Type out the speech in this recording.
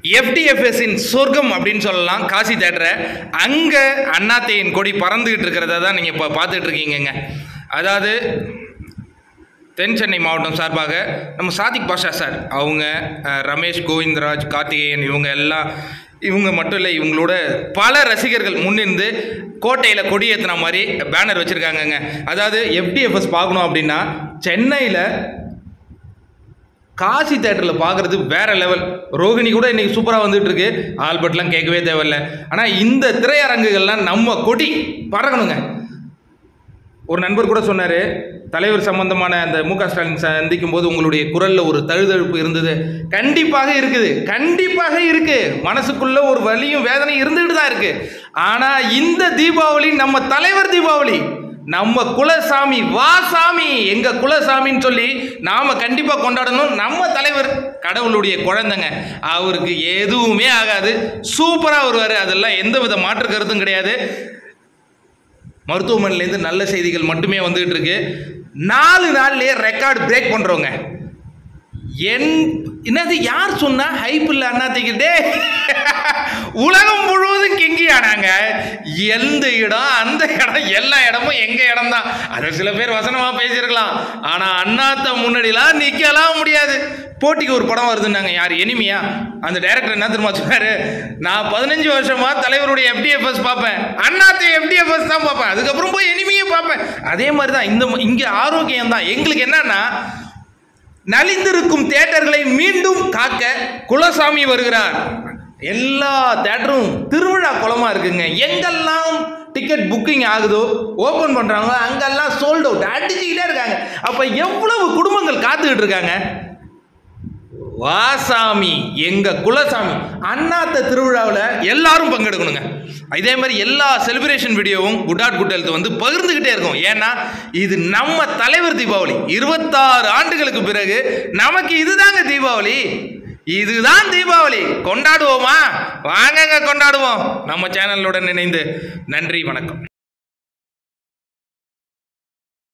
எஃப்டிஎஃப்எஸ்ஸின் சொர்க்கம் அப்படின்னு சொல்லலாம் காசி தேட்டரை அங்கே அண்ணாத்தையின் கொடி பறந்துகிட்டு இருக்கிறத தான் நீங்கள் இப்போ பார்த்துட்டு இருக்கீங்கங்க அதாவது தென் சென்னை மாவட்டம் சார்பாக நம்ம சாதிக் பாஷா சார் அவங்க அஹ், ரமேஷ் கோவிந்தராஜ் கார்த்திகேயன் இவங்க எல்லாம் இவங்க மட்டும் இல்லை இவங்களோட பல ரசிகர்கள் முன்னிருந்து கோட்டையில் கொடி ஏற்றின மாதிரி பேனர் வச்சுருக்காங்கங்க அதாவது எஃப்டிஎஃப்எஸ் பார்க்கணும் அப்படின்னா சென்னையில் காசி தேட்டரில் பார்க்குறது வேற லெவல் ரோகிணி கூட இன்னைக்கு சூப்பராக வந்துட்டு இருக்கு ஆல்பர்ட்லாம் கேட்கவே தேவையில்ல ஆனால் இந்த திரையரங்குகள்லாம் நம்ம கொடி பறக்கணுங்க ஒரு நண்பர் கூட சொன்னார் தலைவர் சம்பந்தமான அந்த மு க ஸ்டாலின் சந்திக்கும் போது உங்களுடைய குரலில் ஒரு தழுதழுப்பு இருந்தது கண்டிப்பாக இருக்குது கண்டிப்பாக இருக்கு மனசுக்குள்ள ஒரு வலியும் வேதனையும் இருந்துகிட்டு தான் இருக்கு ஆனால் இந்த தீபாவளி நம்ம தலைவர் தீபாவளி நம்ம குலசாமி வா சாமி எங்க குலசாமின்னு சொல்லி நாம கண்டிப்பா கொண்டாடணும் நம்ம தலைவர் கடவுளுடைய குழந்தைங்க அவருக்கு எதுவுமே ஆகாது சூப்பரா வருவாரு அதெல்லாம் எந்த வித மாற்று கருத்தும் கிடையாது மருத்துவமனையிலேருந்து நல்ல செய்திகள் மட்டுமே வந்துகிட்டு இருக்கு நாலு நாள்லயே ரெக்கார்ட் பிரேக் பண்றவங்க என் என்னது யார் சொன்னா ஹைப் இல்ல அண்ணாத்திக்கிட்டே உலகம் முழுவதும் கிங்கி ஆனாங்க எந்த இடம் அந்த இடம் எல்லா இடமும் எங்க இடம் தான் அதை சில பேர் வசனமா பேசியிருக்கலாம் ஆனா அண்ணாத்த முன்னாடிலாம் நிக்கலாம் முடியாது போட்டிக்கு ஒரு படம் வருதுன்னாங்க யார் எனிமியா அந்த டைரக்டர் என்ன தெரியுமா சொன்னாரு நான் பதினஞ்சு வருஷமா தலைவருடைய எஃப்டிஎஃப்எஸ் பார்ப்பேன் அண்ணாத்த எஃப்டிஎஃப்எஸ் தான் பார்ப்பேன் அதுக்கப்புறம் போய் எனிமியே பார்ப்பேன் அதே மாதிரி தான் இந்த இங்க ஆரோக்கியம் தான் எங்களுக்கு என்னன்னா நலிந்திருக்கும் தேட்டர்களை மீண்டும் காக்க குலசாமி வருகிறார் எல்லா தேட்டரும் திருவிழா குளமா இருக்குங்க எங்கெல்லாம் டிக்கெட் புக்கிங் ஆகுதோ ஓப்பன் பண்றாங்களோ அங்கெல்லாம் சோல்ட் அவுட் அடிச்சுக்கிட்டே இருக்காங்க அப்ப எவ்வளவு குடும்பங்கள் காத்துக்கிட்டு இருக்காங்க வாசாமி எங்க குலசாமி அண்ணாத்த திருவிழாவில் எல்லாரும் பங்கெடுக்கணுங்க இதே மாதிரி எல்லா செலிப்ரேஷன் வீடியோவும் குட் ஆட் குட் ஹெல்த் வந்து பகிர்ந்துக்கிட்டே இருக்கும் ஏன்னா இது நம்ம தலைவர் தீபாவளி இருபத்தாறு ஆண்டுகளுக்கு பிறகு நமக்கு இதுதாங்க தீபாவளி இதுதான் தீபாவளி கொண்டாடுவோமா வாங்கங்க கொண்டாடுவோம் நம்ம சேனலுடன் இணைந்து நன்றி வணக்கம்